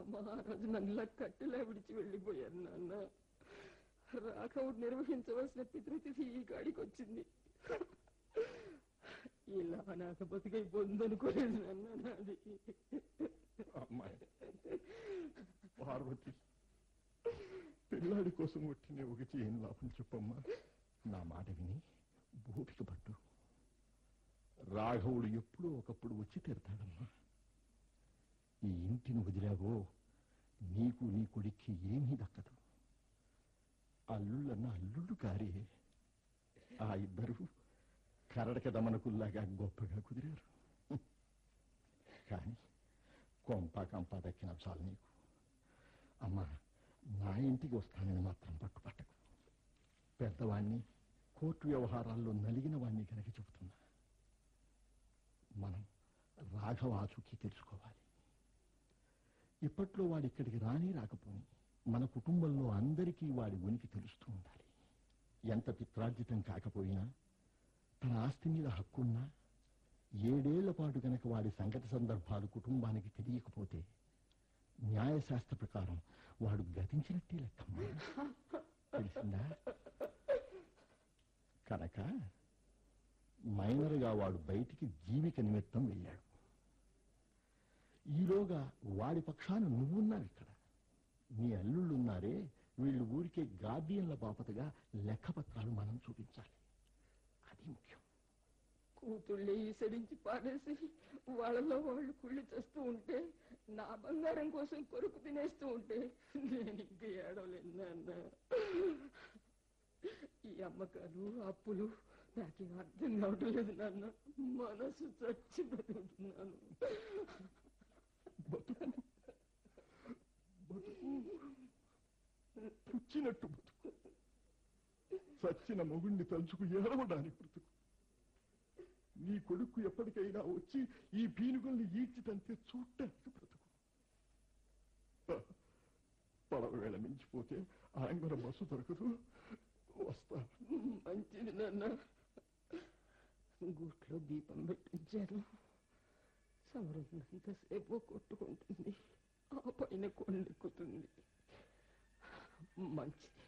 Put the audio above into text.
అమ్మ ఆ రోజు నన్ను ఇలా కట్టెలా విడిచి వెళ్ళిపోయారు నాన్న రాఘవుడు నిర్వహించవలసిన పితృతిథి ఈ గాడికి వచ్చింది ఇలా నాకు బతికైపోతుందనుకోలేదు నాన్న నాది అమ్మాయి పార్వతి పిల్లాడి కోసం వచ్చిన ఒకటి ఏం లాభం చెప్పమ్మా నా మాట విని ఓపిక పట్టు రాఘవుడు ఎప్పుడూ ఒకప్పుడు వచ్చి తీరుతాడమ్మా ఈ ఇంటిని వదిలావో నీకు నీ కొడుక్కి ఏమీ దక్కదు అల్లుళ్ళన్న అల్లుళ్ళు కారే ఆ ఇద్దరు కరడక దమనకుల్లాగా గొప్పగా కుదిరారు కానీ కొంప కంప దక్కిన చాలు నీకు అమ్మా నా ఇంటికి వస్తానని మాత్రం పట్టుపట్టకు పెద్దవాణ్ణి కోర్టు వ్యవహారాల్లో నలిగిన వాణ్ణి కనుక చెబుతున్నా మనం రాఘవ ఆచూకీ తెలుసుకోవాలి ఇప్పట్లో వాడి ఇక్కడికి రాని రాకపోని మన కుటుంబంలో అందరికీ వాడి ఉనికి తెలుస్తూ ఉండాలి ఎంత పిత్రార్జితం కాకపోయినా తన ఆస్తి మీద హక్కున్నా ఏడేళ్ల పాటు గనక వాడి సంగతి సందర్భాలు కుటుంబానికి తెలియకపోతే న్యాయశాస్త్ర ప్రకారం వాడు గతించినట్టే లెక్కమ్మా తెలిసిందా కనుక మైనర్గా వాడు బయటికి జీవిక నిమిత్తం వెళ్ళాడు ఈలోగా వాడి పక్షాన నువ్వున్నావు ఇక్కడ నీ అల్లుళ్ళున్నారే వీళ్ళు ఊరికే గార్డియన్ల బాపతగా లెక్కపత్రాలు మనం చూపించాలి అది ముఖ్యం కూతుళ్ళే ఈసరించి పారేసి వాళ్ళలో వాళ్ళు కుళ్ళి చేస్తూ ఉంటే నా బంగారం కోసం కొరుకు తినేస్తూ ఉంటే నేను ఇంక ఏడవలేను నాన్న ఈ అమ్మకాలు అప్పులు నాకేం అర్థం కావటం లేదు నాన్న మనసు చచ్చి బతుకుతున్నాను బతుకు బతుకు పుచ్చినట్టు బతుకు చచ్చిన మొగుణ్ణి తలుచుకు ఏడవడానికి బ్రతుకు నీ కొడుకు ఎప్పటికైనా వచ్చి ఈ పీనుగుల్ని ఈడ్చి తంతే చూడటానికి బ్రతుకు పడవ వేళ మించిపోతే ఆంగుర బస్సు దొరకదు వస్తా మంచిది నాన్న గూట్లో దీపం పెట్టించాను సమరున్నంతసేపు కొట్టుకుంటుంది ఆ పైన కొండెక్కుతుంది మంచిది